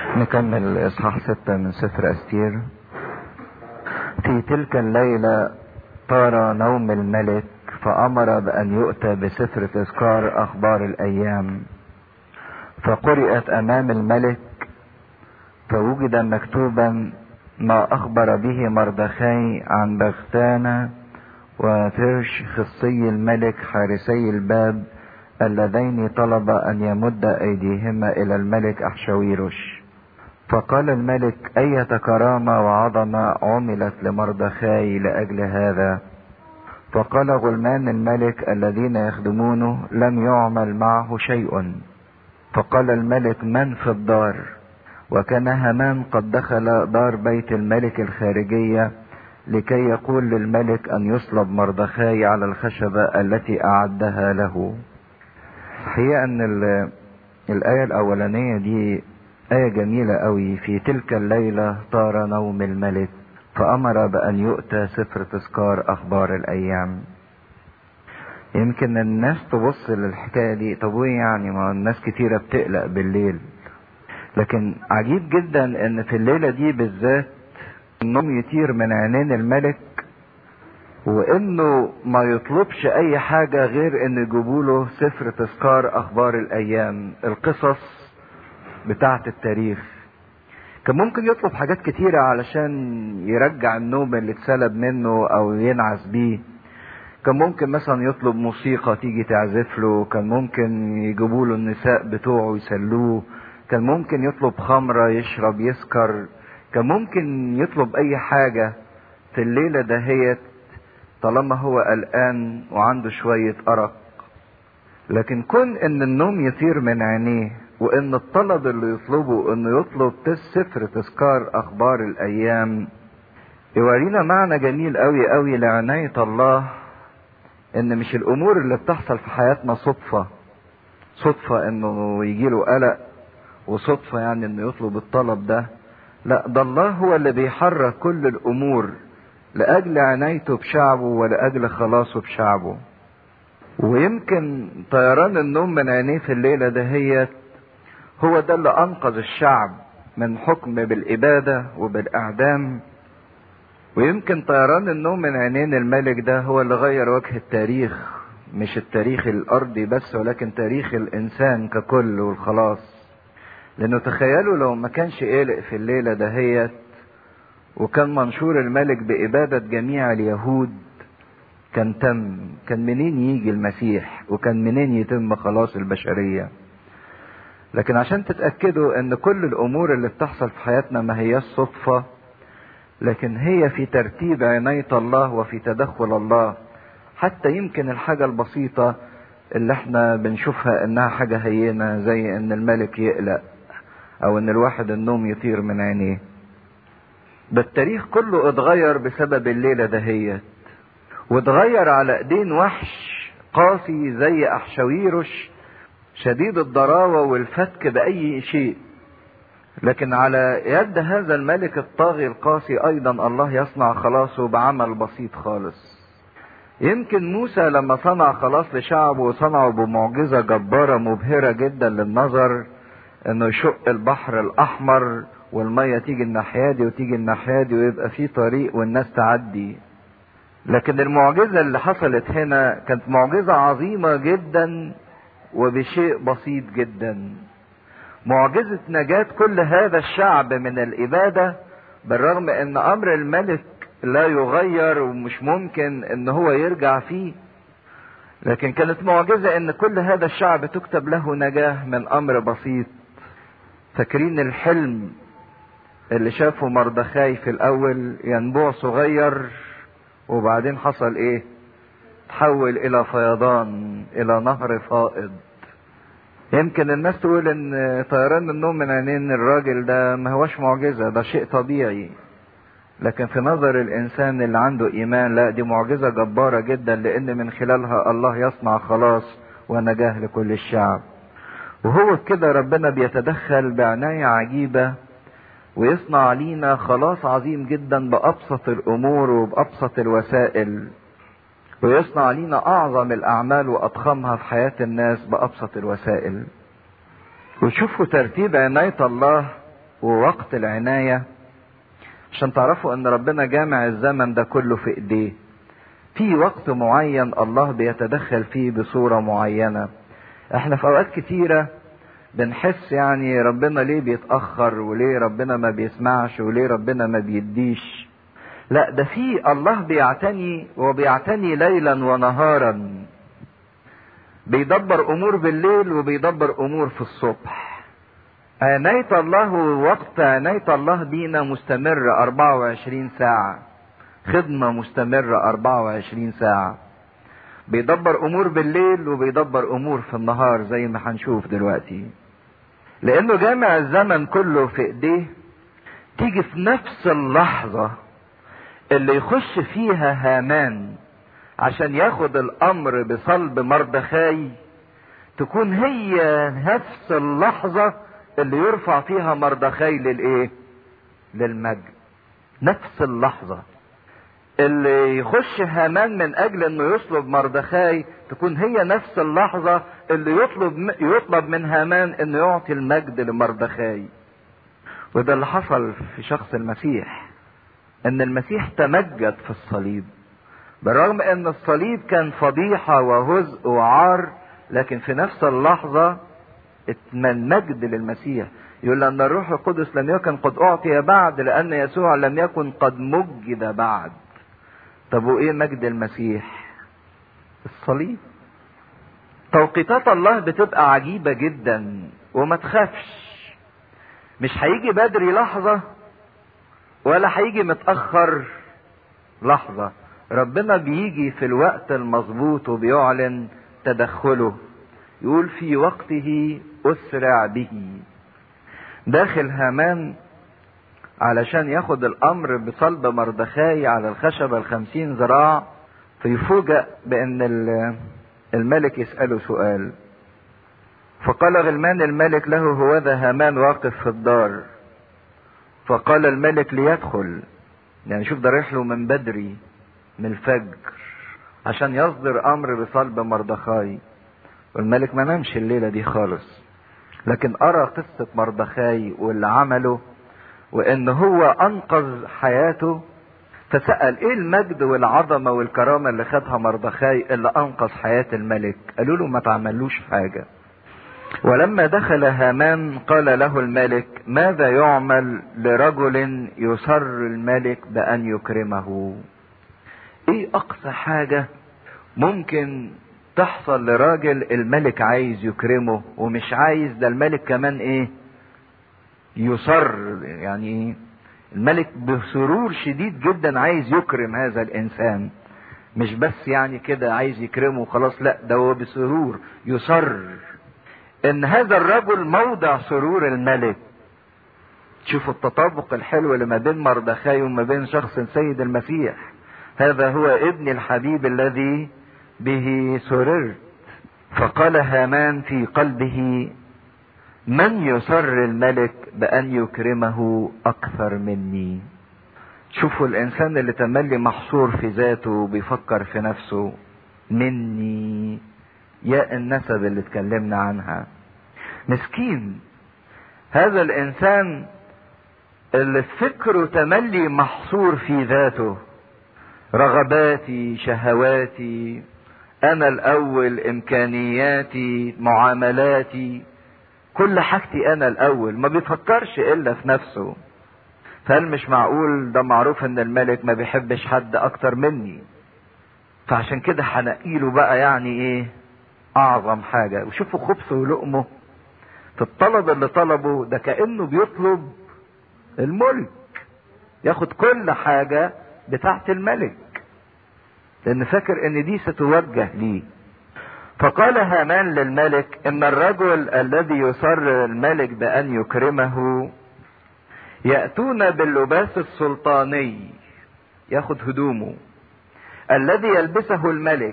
نكمل اصحاح ستة من سفر استير في تلك الليلة طار نوم الملك فامر بان يؤتى بسفر تذكار اخبار الايام فقرأت امام الملك فوجد مكتوبا ما اخبر به مردخاي عن بغتانا وترش خصي الملك حارسي الباب اللذين طلب ان يمد ايديهما الى الملك احشويرش فقال الملك اية كرامة وعظمة عملت لمردخاي لاجل هذا فقال غلمان الملك الذين يخدمونه لم يعمل معه شيء فقال الملك من في الدار وكان هامان قد دخل دار بيت الملك الخارجية لكي يقول للملك ان يصلب مردخاي على الخشبة التي اعدها له هي ان الاية الاولانية دي آية جميلة قوي في تلك الليلة طار نوم الملك فأمر بأن يؤتى سفر تذكار أخبار الأيام يمكن الناس تبص للحكاية دي طب وين يعني ما الناس كتيرة بتقلق بالليل لكن عجيب جدا ان في الليلة دي بالذات النوم يطير من عينين الملك وانه ما يطلبش اي حاجة غير ان يجيبوا له سفر تذكار اخبار الايام القصص بتاعة التاريخ كان ممكن يطلب حاجات كتيرة علشان يرجع النوم اللي اتسلب منه او ينعس بيه كان ممكن مثلا يطلب موسيقى تيجي تعزف له كان ممكن يجيبوا له النساء بتوعه يسلوه كان ممكن يطلب خمرة يشرب يسكر كان ممكن يطلب اي حاجة في الليلة دهيت طالما هو قلقان وعنده شوية أرق لكن كون ان النوم يطير من عينيه وان الطلب اللي يطلبه انه يطلب سفر تذكار اخبار الايام يورينا معنى جميل قوي قوي لعناية الله ان مش الامور اللي بتحصل في حياتنا صدفة صدفة انه يجيله قلق وصدفة يعني انه يطلب الطلب ده لا ده الله هو اللي بيحرك كل الامور لاجل عنايته بشعبه ولاجل خلاصه بشعبه ويمكن طيران النوم من عينيه في الليلة دهيت هو ده اللي انقذ الشعب من حكم بالابادة وبالاعدام ويمكن طيران النوم من عينين الملك ده هو اللي غير وجه التاريخ مش التاريخ الارضي بس ولكن تاريخ الانسان ككل والخلاص لانه تخيلوا لو ما كانش قلق في الليلة دهيت وكان منشور الملك بإبادة جميع اليهود كان تم كان منين يجي المسيح وكان منين يتم خلاص البشرية لكن عشان تتأكدوا ان كل الامور اللي بتحصل في حياتنا ما هي صدفة لكن هي في ترتيب عناية الله وفي تدخل الله حتى يمكن الحاجة البسيطة اللي احنا بنشوفها انها حاجة هينة زي ان الملك يقلق او ان الواحد النوم يطير من عينيه ده التاريخ كله اتغير بسبب الليلة دهيت واتغير على ايدين وحش قاسي زي احشاويرش شديد الضراوة والفتك بأي شيء لكن على يد هذا الملك الطاغي القاسي أيضا الله يصنع خلاصه بعمل بسيط خالص يمكن موسى لما صنع خلاص لشعبه وصنعه بمعجزة جبارة مبهرة جدا للنظر انه يشق البحر الاحمر والمية تيجي الناحية دي وتيجي الناحية دي ويبقى في طريق والناس تعدي لكن المعجزة اللي حصلت هنا كانت معجزة عظيمة جدا وبشيء بسيط جدا معجزة نجاة كل هذا الشعب من الإبادة بالرغم ان امر الملك لا يغير ومش ممكن ان هو يرجع فيه لكن كانت معجزة ان كل هذا الشعب تكتب له نجاة من امر بسيط فاكرين الحلم اللي شافه مردخاي في الاول ينبوع صغير وبعدين حصل ايه تحول الى فيضان الى نهر فائض يمكن الناس تقول ان طيران النوم من عينين الراجل ده ما هوش معجزة ده شيء طبيعي لكن في نظر الانسان اللي عنده ايمان لا دي معجزة جبارة جدا لان من خلالها الله يصنع خلاص ونجاة لكل الشعب وهو كده ربنا بيتدخل بعناية عجيبة ويصنع لينا خلاص عظيم جدا بأبسط الأمور وبأبسط الوسائل ويصنع لينا أعظم الأعمال وأضخمها في حياة الناس بأبسط الوسائل وشوفوا ترتيب عناية الله ووقت العناية عشان تعرفوا ان ربنا جامع الزمن ده كله في ايديه في وقت معين الله بيتدخل فيه بصورة معينة احنا في اوقات كتيرة بنحس يعني ربنا ليه بيتأخر وليه ربنا ما بيسمعش وليه ربنا ما بيديش لا ده في الله بيعتني وبيعتني ليلا ونهارا بيدبر امور بالليل وبيدبر امور في الصبح عناية الله وقت عناية الله بينا مستمر 24 ساعة خدمة مستمرة 24 ساعة بيدبر امور بالليل وبيدبر امور في النهار زي ما هنشوف دلوقتي لانه جامع الزمن كله في ايديه تيجي في نفس اللحظة اللي يخش فيها هامان عشان ياخد الامر بصلب مردخاي تكون هي نفس اللحظة اللي يرفع فيها مردخاي للايه للمجد نفس اللحظة اللي يخش هامان من اجل انه يطلب مردخاي تكون هي نفس اللحظة اللي يطلب يطلب من هامان انه يعطي المجد لمردخاي وده اللي حصل في شخص المسيح ان المسيح تمجد في الصليب بالرغم ان الصليب كان فضيحة وهزء وعار لكن في نفس اللحظة اتمن مجد للمسيح يقول ان الروح القدس لم يكن قد اعطي بعد لان يسوع لم يكن قد مجد بعد طب وايه مجد المسيح الصليب توقيتات الله بتبقى عجيبة جدا وما تخافش مش هيجي بدري لحظة ولا هيجي متأخر لحظة ربنا بيجي في الوقت المظبوط وبيعلن تدخله يقول في وقته اسرع به داخل هامان علشان ياخد الامر بصلب مردخاي على الخشبة الخمسين ذراع فيفوجأ بان الملك يسأله سؤال فقال غلمان الملك له هوذا هامان واقف في الدار فقال الملك ليدخل يعني شوف ده رايح له من بدري من الفجر عشان يصدر امر بصلب مردخاي والملك ما نامش الليله دي خالص لكن ارى قصه مردخاي واللي عمله وان هو انقذ حياته فسأل ايه المجد والعظمة والكرامة اللي خدها مردخاي اللي انقذ حياة الملك قالوا له ما تعملوش حاجة ولما دخل هامان قال له الملك ماذا يعمل لرجل يسر الملك بان يكرمه ايه اقصى حاجة ممكن تحصل لراجل الملك عايز يكرمه ومش عايز ده الملك كمان ايه يصر يعني الملك بسرور شديد جدا عايز يكرم هذا الانسان مش بس يعني كده عايز يكرمه خلاص لا ده هو بسرور يصر ان هذا الرجل موضع سرور الملك شوفوا التطابق الحلو اللي ما بين مردخاي وما بين شخص سيد المسيح هذا هو ابن الحبيب الذي به سررت فقال هامان في قلبه من يسر الملك بان يكرمه اكثر مني شوفوا الانسان اللي تملي محصور في ذاته بيفكر في نفسه مني يا النسب اللي اتكلمنا عنها مسكين هذا الانسان اللي فكره تملي محصور في ذاته رغباتي شهواتي انا الاول امكانياتي معاملاتي كل حاجتي انا الاول ما بيفكرش الا في نفسه فهل مش معقول ده معروف ان الملك ما بيحبش حد اكتر مني فعشان كده هنقيله بقى يعني ايه اعظم حاجة وشوفوا خبثه ولقمه في الطلب اللي طلبه ده كأنه بيطلب الملك ياخد كل حاجة بتاعت الملك لان فاكر ان دي ستوجه ليه فقال هامان للملك ان الرجل الذي يصر الملك بان يكرمه ياتون باللباس السلطاني ياخد هدومه الذي يلبسه الملك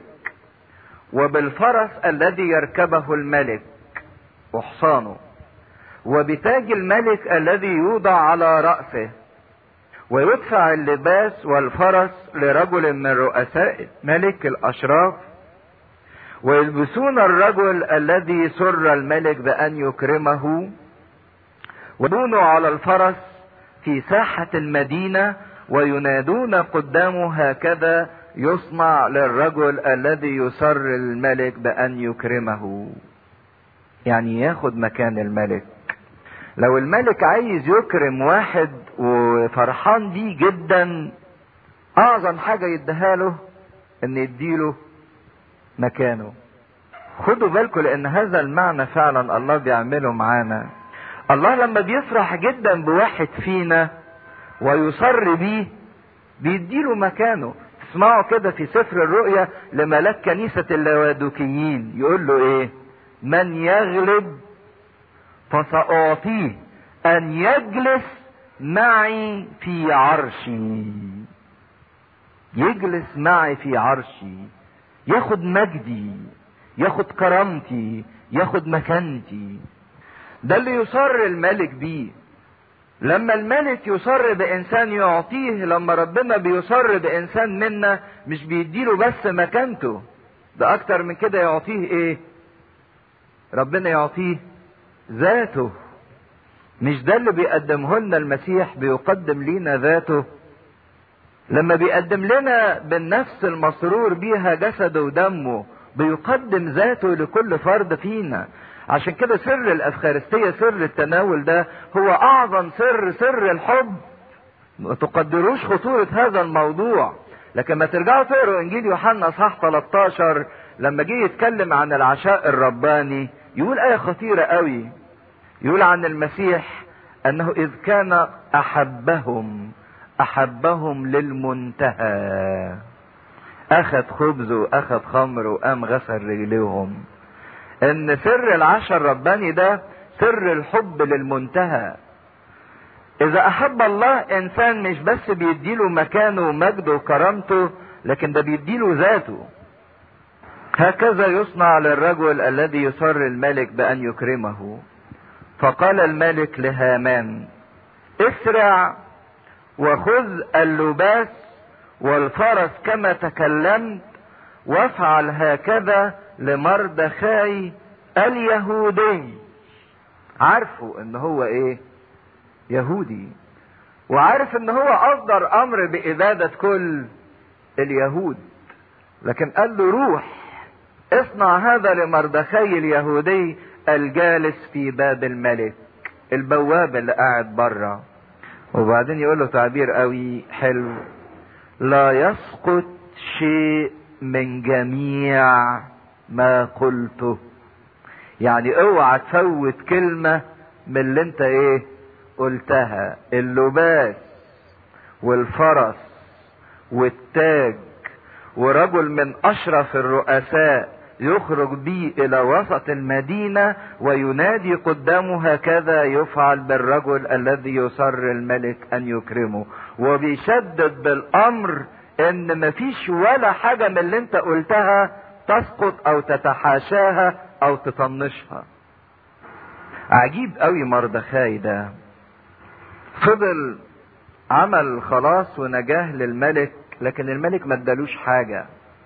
وبالفرس الذي يركبه الملك وحصانه وبتاج الملك الذي يوضع على راسه ويدفع اللباس والفرس لرجل من رؤساء ملك الاشراف ويلبسون الرجل الذي سر الملك بان يكرمه ودونوا على الفرس في ساحة المدينة وينادون قدامه هكذا يصنع للرجل الذي يسر الملك بأن يكرمه يعني ياخد مكان الملك لو الملك عايز يكرم واحد وفرحان بيه جدا اعظم حاجة يديها له ان يديله مكانه خدوا بالكم لان هذا المعنى فعلا الله بيعمله معانا الله لما بيفرح جدا بواحد فينا ويصر بيه بيديله مكانه تسمعوا كده في سفر الرؤيا لملاك كنيسة اللوادوكيين يقول له ايه من يغلب فسأعطيه أن يجلس معي في عرشي يجلس معي في عرشي ياخد مجدي ياخد كرامتي ياخد مكانتي ده اللي يصر الملك بيه لما الملك يصر بانسان يعطيه لما ربنا بيصر بانسان منا مش بيديله بس مكانته ده اكتر من كده يعطيه ايه ربنا يعطيه ذاته مش ده اللي بيقدمه لنا المسيح بيقدم لينا ذاته لما بيقدم لنا بالنفس المسرور بيها جسده ودمه بيقدم ذاته لكل فرد فينا عشان كده سر الافخارستية سر التناول ده هو اعظم سر سر الحب ما تقدروش خطورة هذا الموضوع لكن ما ترجعوا تقروا انجيل يوحنا اصحاح 13 لما جه يتكلم عن العشاء الرباني يقول آية خطيرة قوي يقول عن المسيح أنه إذ كان أحبهم أحبهم للمنتهى أخذ خبز وأخذ خمر وقام غسل رجليهم إن سر العشاء الرباني ده سر الحب للمنتهى إذا أحب الله إنسان مش بس بيديله مكانه ومجده وكرامته لكن ده بيديله ذاته هكذا يصنع للرجل الذي يصر الملك بأن يكرمه فقال الملك لهامان اسرع وخذ اللباس والفرس كما تكلمت وافعل هكذا لمردخاي اليهودي عارفه ان هو ايه يهودي وعارف ان هو اصدر امر بابادة كل اليهود لكن قال له روح اصنع هذا لمردخي اليهودي الجالس في باب الملك البواب اللي قاعد بره وبعدين يقول له تعبير قوي حلو لا يسقط شيء من جميع ما قلته يعني اوعى تفوت كلمة من اللي انت ايه قلتها اللباس والفرس والتاج ورجل من اشرف الرؤساء يخرج بي الى وسط المدينة وينادي قدامه هكذا يفعل بالرجل الذي يسر الملك ان يكرمه وبيشدد بالامر ان مفيش ولا حاجة من اللي انت قلتها تسقط او تتحاشاها او تطنشها عجيب قوي مردخاي ده فضل عمل خلاص ونجاه للملك لكن الملك ما ادالوش حاجة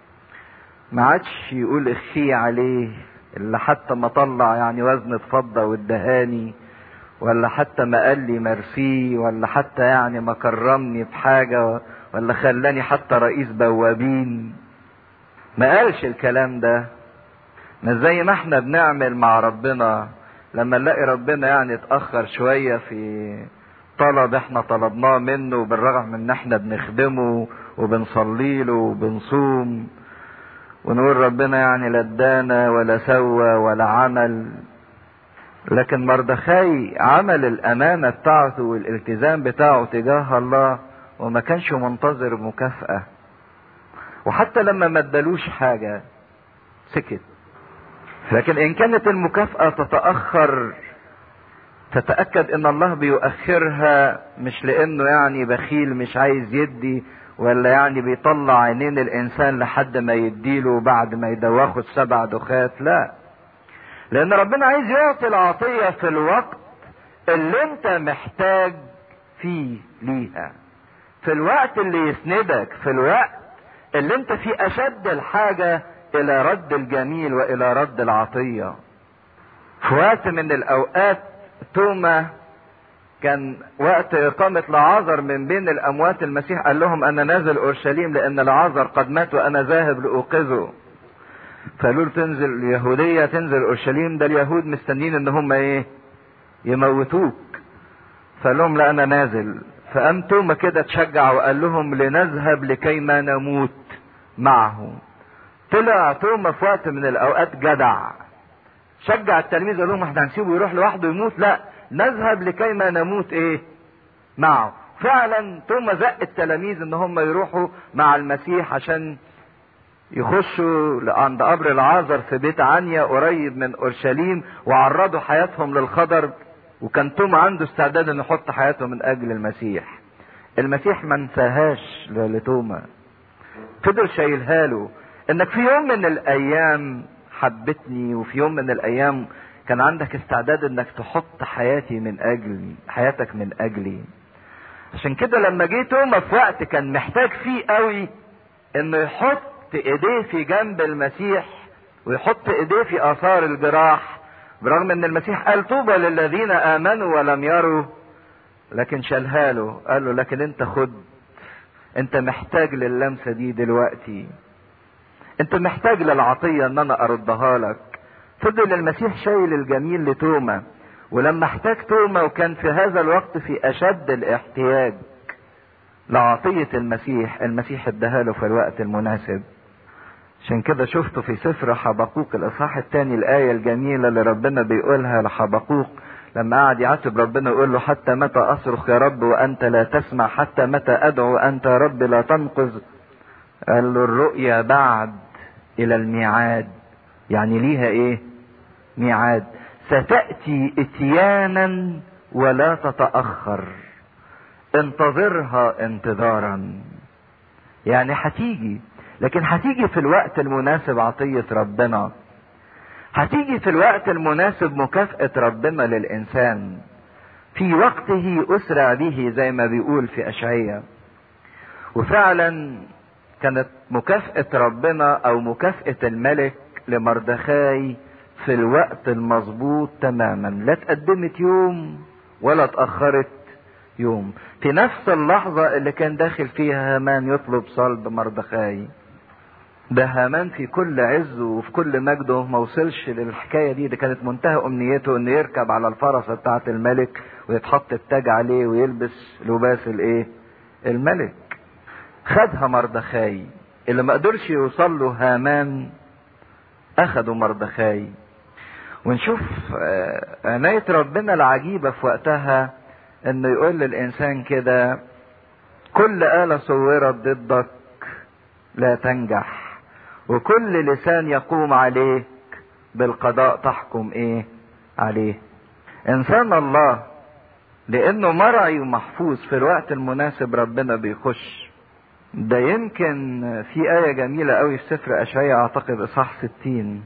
ما عادش يقول اخي عليه اللي حتى ما طلع يعني وزن فضة وادهاني ولا حتى ما قال لي مرسي ولا حتى يعني ما كرمني بحاجة ولا خلاني حتى رئيس بوابين ما قالش الكلام ده مش زي ما احنا بنعمل مع ربنا لما نلاقي ربنا يعني اتأخر شوية في طلب احنا طلبناه منه بالرغم من ان احنا بنخدمه وبنصلي له وبنصوم ونقول ربنا يعني لا ادانا ولا سوى ولا عمل لكن مردخاي عمل الامانه بتاعته والالتزام بتاعه تجاه الله وما كانش منتظر مكافاه وحتى لما ما ادالوش حاجه سكت لكن ان كانت المكافاه تتاخر تتاكد ان الله بيؤخرها مش لانه يعني بخيل مش عايز يدي ولا يعني بيطلع عينين الانسان لحد ما يديله بعد ما يدوخه السبع دخات لا لان ربنا عايز يعطي العطية في الوقت اللي انت محتاج فيه ليها في الوقت اللي يسندك في الوقت اللي انت فيه اشد الحاجة الى رد الجميل والى رد العطية في وقت من الاوقات توما كان وقت إقامة لعازر من بين الأموات المسيح قال لهم أنا نازل أورشليم لأن لعازر قد مات وأنا ذاهب لأوقظه فقالوا له تنزل اليهودية تنزل أورشليم ده اليهود مستنين إن هم إيه يموتوك فقال لهم لا أنا نازل فقام توما كده تشجع وقال لهم لنذهب لكي ما نموت معه طلع توما في وقت من الأوقات جدع شجع التلاميذ قال لهم احنا هنسيبه يروح لوحده يموت لا نذهب لكي ما نموت ايه معه فعلا ثم زق التلاميذ ان هم يروحوا مع المسيح عشان يخشوا عند قبر العازر في بيت عنيا قريب من اورشليم وعرضوا حياتهم للخطر وكان توما عنده استعداد انه يحط حياته من اجل المسيح المسيح ما انساهاش لتوما فضل شايلها له انك في يوم من الايام حبتني وفي يوم من الايام كان عندك استعداد انك تحط حياتي من اجلي حياتك من اجلي عشان كده لما جه توما في وقت كان محتاج فيه قوي انه يحط ايديه في جنب المسيح ويحط ايديه في اثار الجراح برغم ان المسيح قال طوبى للذين امنوا ولم يروا لكن شالها له قال له لكن انت خد انت محتاج للمسه دي دلوقتي انت محتاج للعطيه ان انا اردها لك فضل المسيح شايل الجميل لتوما ولما احتاج توما وكان في هذا الوقت في اشد الاحتياج لعطية المسيح المسيح اداها له في الوقت المناسب عشان كده شفته في سفر حبقوق الاصحاح الثاني الايه الجميله اللي ربنا بيقولها لحبقوق لما قعد يعاتب ربنا يقول له حتى متى اصرخ يا رب وانت لا تسمع حتى متى ادعو انت يا رب لا تنقذ قال له الرؤيا بعد الى الميعاد يعني ليها ايه ميعاد ستاتي اتيانا ولا تتاخر انتظرها انتظارا يعني هتيجي لكن هتيجي في الوقت المناسب عطية ربنا هتيجي في الوقت المناسب مكافأة ربنا للإنسان في وقته أسرع به زي ما بيقول في أشعية وفعلا كانت مكافأة ربنا أو مكافأة الملك لمردخاي في الوقت المظبوط تماما لا تقدمت يوم ولا اتأخرت يوم في نفس اللحظة اللي كان داخل فيها هامان يطلب صلب مردخاي ده هامان في كل عزه وفي كل مجده ما وصلش للحكاية دي ده كانت منتهى أمنيته إنه يركب على الفرسة بتاعة الملك ويتحط التاج عليه ويلبس لباس الإيه؟ الملك. خدها مردخاي اللي ما قدرش يوصل له هامان أخدوا مردخاي. ونشوف عناية ربنا العجيبة في وقتها إنه يقول للإنسان كده كل آلة صورت ضدك لا تنجح وكل لسان يقوم عليك بالقضاء تحكم ايه عليه انسان الله لانه مرعي ومحفوظ في الوقت المناسب ربنا بيخش ده يمكن في آية جميلة قوي في سفر أشعياء أعتقد إصحاح 60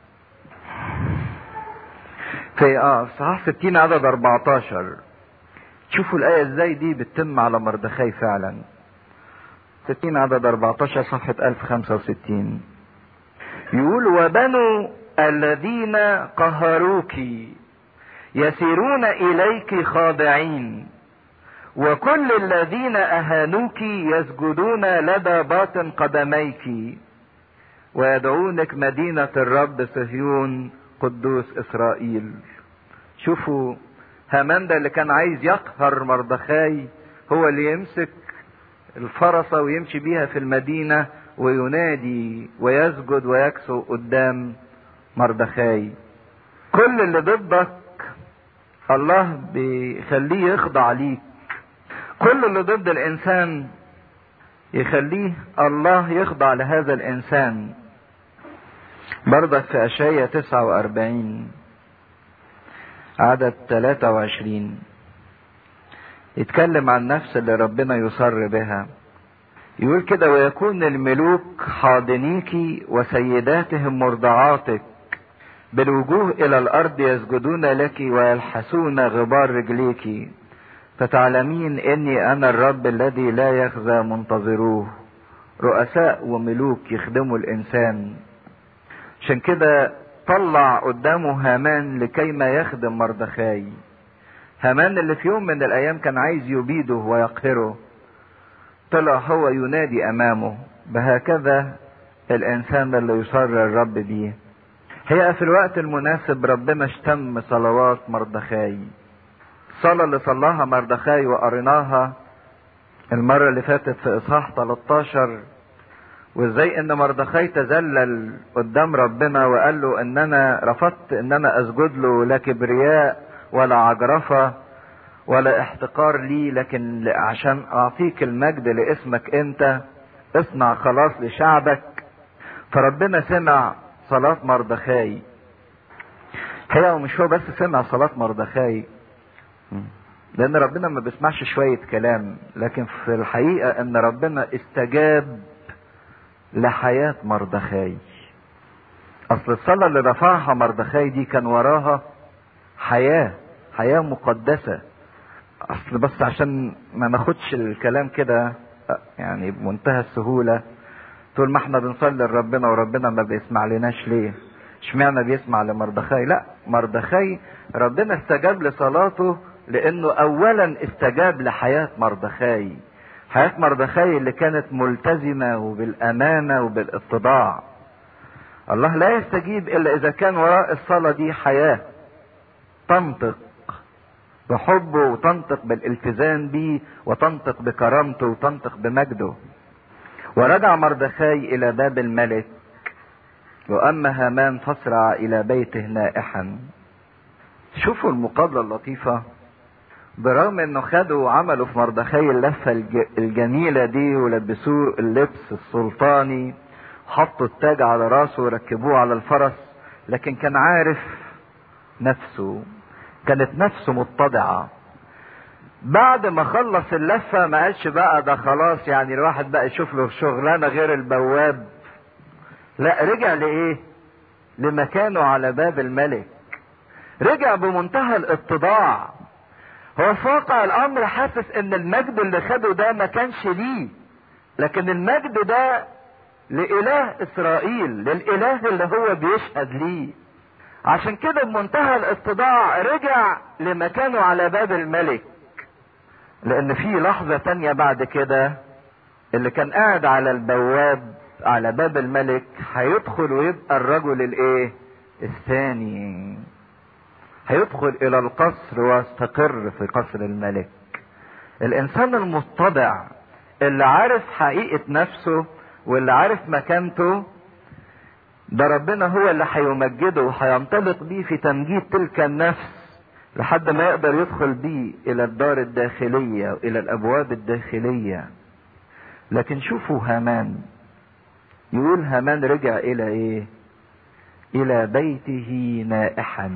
في اه إصحاح 60 عدد 14 شوفوا الآية ازاي دي بتتم على مردخاي فعلا 60 عدد 14 صفحة 1065 يقول وبنو الذين قهروك يسيرون إليك خاضعين وكل الذين أهانوك يسجدون لدى باطن قدميك ويدعونك مدينة الرب صهيون قدوس إسرائيل شوفوا هامان ده اللي كان عايز يقهر مردخاي هو اللي يمسك الفرسة ويمشي بيها في المدينة وينادي ويسجد ويكسو قدام مردخاي كل اللي ضدك الله بيخليه يخضع ليك كل اللي ضد الانسان يخليه الله يخضع لهذا الانسان برضك في اشعياء 49 عدد 23 يتكلم عن النفس اللي ربنا يصر بها يقول كده ويكون الملوك حاضنيك وسيداتهم مرضعاتك بالوجوه الى الارض يسجدون لك ويلحسون غبار رجليك فتعلمين اني انا الرب الذي لا يخزى منتظروه رؤساء وملوك يخدموا الانسان عشان كده طلع قدامه هامان لكي ما يخدم مردخاي هامان اللي في يوم من الايام كان عايز يبيده ويقهره طلع هو ينادي امامه بهكذا الانسان اللي يصر الرب بيه هي في الوقت المناسب ربنا اشتم صلوات مردخاي الصلاة اللي صلاها مردخاي وقريناها المرة اللي فاتت في إصحاح 13 وازاي ان مردخاي تذلل قدام ربنا وقال له ان انا رفضت ان انا اسجد له لا كبرياء ولا عجرفة ولا احتقار لي لكن عشان اعطيك المجد لاسمك انت اصنع خلاص لشعبك فربنا سمع صلاة مردخاي هي ومش هو بس سمع صلاة مردخاي لان ربنا ما بيسمعش شوية كلام لكن في الحقيقة ان ربنا استجاب لحياة مردخاي اصل الصلاة اللي رفعها مردخاي دي كان وراها حياة حياة مقدسة اصل بس عشان ما ناخدش الكلام كده يعني بمنتهى السهولة طول ما احنا بنصلي لربنا وربنا ما بيسمع لناش ليه اشمعنى بيسمع لمردخاي لا مردخاي ربنا استجاب لصلاته لانه اولا استجاب لحياة مردخاي حياة مردخاي اللي كانت ملتزمة وبالامانة وبالاتضاع الله لا يستجيب الا اذا كان وراء الصلاة دي حياة تنطق بحبه وتنطق بالالتزام بيه وتنطق بكرامته وتنطق بمجده ورجع مردخاي الى باب الملك واما هامان فاسرع الى بيته نائحا شوفوا المقابله اللطيفه برغم انه خدوا وعملوا في مردخاي اللفه الجميله دي ولبسوه اللبس السلطاني حطوا التاج على راسه وركبوه على الفرس لكن كان عارف نفسه كانت نفسه متضعه بعد ما خلص اللفة ما قالش بقى ده خلاص يعني الواحد بقى يشوف له شغلانة غير البواب لا رجع لإيه لمكانه على باب الملك رجع بمنتهى الاتضاع هو في واقع الامر حاسس ان المجد اللي خده ده ما كانش ليه لكن المجد ده لإله إسرائيل للإله اللي هو بيشهد ليه عشان كده بمنتهى الاتضاع رجع لمكانه على باب الملك لان في لحظة تانية بعد كده اللي كان قاعد على البواب على باب الملك هيدخل ويبقى الرجل الايه الثاني هيدخل الى القصر ويستقر في قصر الملك الانسان المتضع اللي عارف حقيقة نفسه واللي عارف مكانته ده ربنا هو اللي هيمجده وهينطلق بيه في تمجيد تلك النفس لحد ما يقدر يدخل بيه الى الدار الداخلية والى الابواب الداخلية لكن شوفوا هامان يقول هامان رجع الى ايه الى بيته نائحا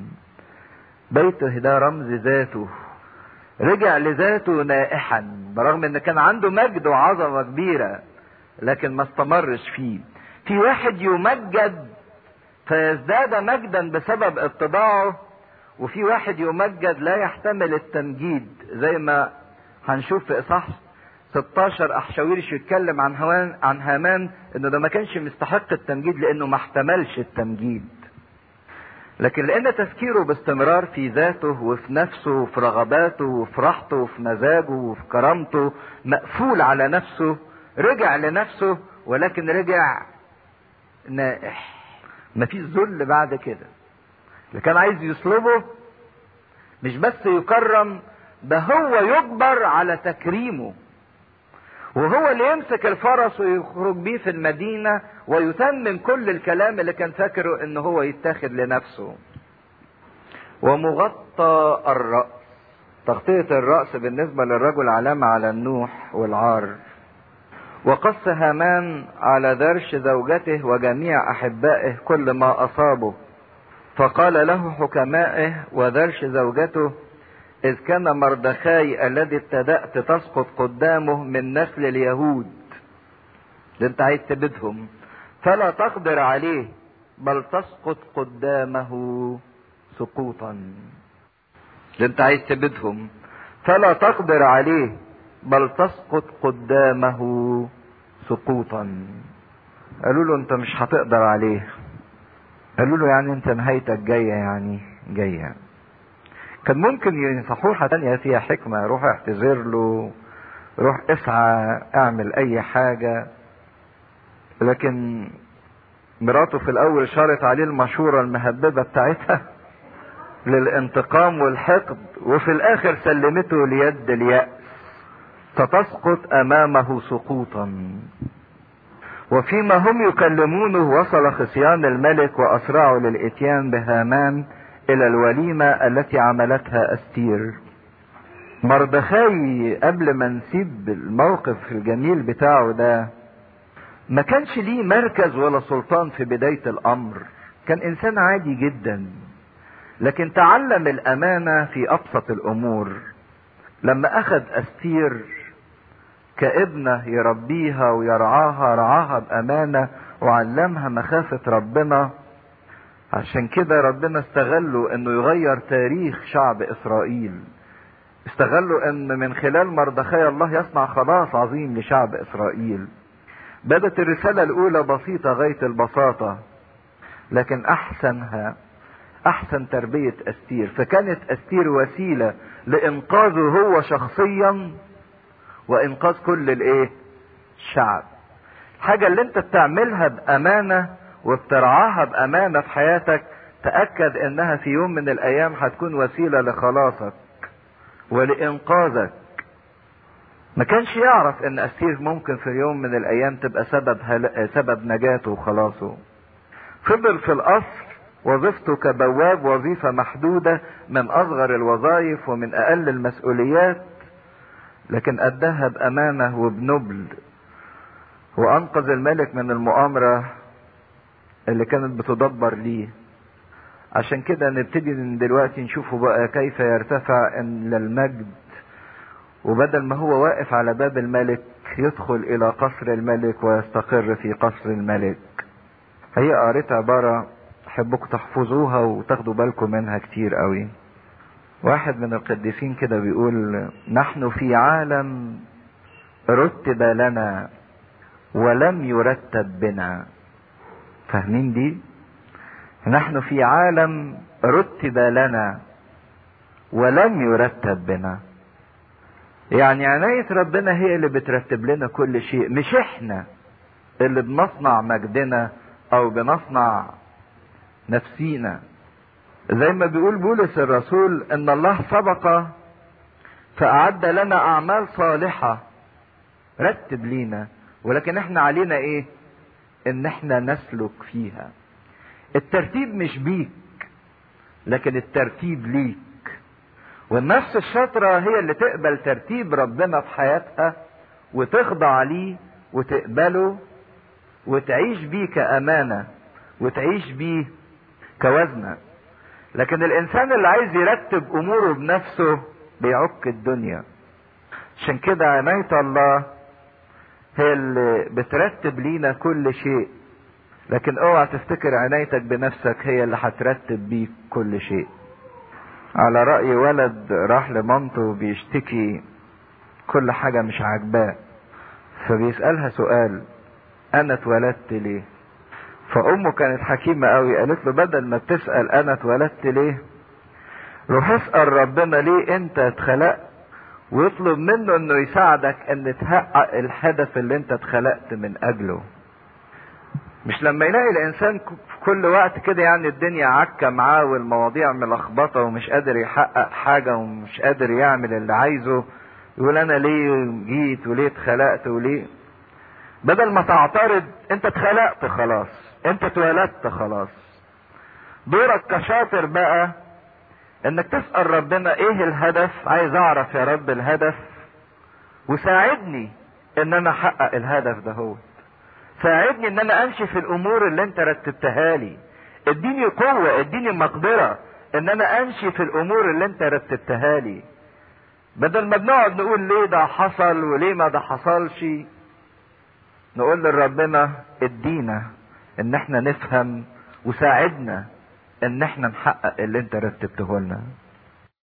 بيته ده رمز ذاته رجع لذاته نائحا برغم ان كان عنده مجد وعظمة كبيرة لكن ما استمرش فيه في واحد يمجد فيزداد مجدا بسبب اتضاعه وفي واحد يمجد لا يحتمل التمجيد زي ما هنشوف في اصحاح 16 احشاويرش يتكلم عن هوان عن هامان انه ده ما كانش مستحق التمجيد لانه ما احتملش التمجيد لكن لان تفكيره باستمرار في ذاته وفي نفسه وفي رغباته وفي راحته وفي مزاجه وفي كرامته مقفول على نفسه رجع لنفسه ولكن رجع نائح مفيش ذل بعد كده اللي كان عايز يصلبه مش بس يكرم ده هو يجبر على تكريمه وهو اللي يمسك الفرس ويخرج بيه في المدينة ويتمم كل الكلام اللي كان فاكره ان هو يتاخد لنفسه ومغطى الرأس تغطية الرأس بالنسبة للرجل علامة على النوح والعار وقص هامان على درش زوجته وجميع أحبائه كل ما أصابه فقال له حكمائه وذرش زوجته إذ كان مردخاي الذي ابتدأت تسقط قدامه من نسل اليهود ده انت عايز تبدهم فلا تقدر عليه بل تسقط قدامه سقوطا ده انت عايز تبدهم فلا تقدر عليه بل تسقط قدامه سقوطا قالوا له انت مش هتقدر عليه قالوا له يعني انت نهايتك جاية يعني جاية كان ممكن ينصحوه حاجة تانية فيها حكمة روح اعتذر له روح اسعى اعمل اي حاجة لكن مراته في الاول شارت عليه المشورة المهببة بتاعتها للانتقام والحقد وفي الاخر سلمته ليد اليأس فتسقط امامه سقوطا وفيما هم يكلمونه وصل خصيان الملك واسرعوا للاتيان بهامان الى الوليمة التي عملتها استير مردخاي قبل ما نسيب الموقف الجميل بتاعه ده ما كانش ليه مركز ولا سلطان في بداية الامر كان انسان عادي جدا لكن تعلم الامانة في ابسط الامور لما اخذ استير كابنة يربيها ويرعاها رعاها بامانة وعلمها مخافة ربنا عشان كده ربنا استغلوا انه يغير تاريخ شعب اسرائيل استغلوا ان من خلال مردخاي الله يصنع خلاص عظيم لشعب اسرائيل بدت الرسالة الاولى بسيطة غاية البساطة لكن احسنها احسن تربية استير فكانت استير وسيلة لانقاذه هو شخصيا وانقاذ كل الايه الشعب الحاجة اللي انت بتعملها بامانة وبترعاها بامانة في حياتك تأكد انها في يوم من الايام هتكون وسيلة لخلاصك ولانقاذك ما كانش يعرف ان استير ممكن في يوم من الايام تبقى سبب هل... سبب نجاته وخلاصه فضل في القصر وظيفته كبواب وظيفة محدودة من اصغر الوظائف ومن اقل المسؤوليات لكن اداها بامانة وبنبل وانقذ الملك من المؤامرة اللي كانت بتدبر ليه عشان كده نبتدي من دلوقتي نشوفه بقى كيف يرتفع الى المجد وبدل ما هو واقف على باب الملك يدخل الى قصر الملك ويستقر في قصر الملك هي قريت عبارة احبكم تحفظوها وتاخدوا بالكم منها كتير قوي واحد من القديسين كده بيقول نحن في عالم رتب لنا ولم يرتب بنا فاهمين دي نحن في عالم رتب لنا ولم يرتب بنا يعني عناية ربنا هي اللي بترتب لنا كل شيء مش احنا اللي بنصنع مجدنا او بنصنع نفسينا زي ما بيقول بولس الرسول ان الله سبق فاعد لنا اعمال صالحة رتب لينا ولكن احنا علينا ايه ان احنا نسلك فيها الترتيب مش بيك لكن الترتيب ليك والنفس الشاطرة هي اللي تقبل ترتيب ربنا في حياتها وتخضع ليه وتقبله وتعيش بيه كأمانة وتعيش بيه كوزنة لكن الإنسان اللي عايز يرتب أموره بنفسه بيعك الدنيا عشان كده عناية الله هي اللي بترتب لينا كل شيء لكن اوعى تفتكر عنايتك بنفسك هي اللي هترتب بيك كل شيء على رأي ولد راح لمامته بيشتكي كل حاجة مش عاجباه فبيسألها سؤال انا اتولدت ليه فامه كانت حكيمة قوي قالت له بدل ما بتسأل انا اتولدت ليه روح اسأل ربنا ليه انت اتخلقت ويطلب منه انه يساعدك ان تحقق الهدف اللي انت اتخلقت من اجله مش لما يلاقي الانسان في كل وقت كده يعني الدنيا عكة معاه والمواضيع ملخبطة ومش قادر يحقق حاجة ومش قادر يعمل اللي عايزه يقول انا ليه جيت وليه اتخلقت وليه بدل ما تعترض انت اتخلقت خلاص انت اتولدت خلاص دورك كشاطر بقى انك تسأل ربنا ايه الهدف عايز اعرف يا رب الهدف وساعدني ان انا احقق الهدف ده هو ساعدني ان انا امشي في الامور اللي انت رتبتها لي اديني قوة اديني مقدرة ان انا امشي في الامور اللي انت رتبتها لي بدل ما بنقعد نقول ليه ده حصل وليه ما ده حصلش نقول لربنا ادينا ان احنا نفهم وساعدنا ان احنا نحقق اللي انت رتبته لنا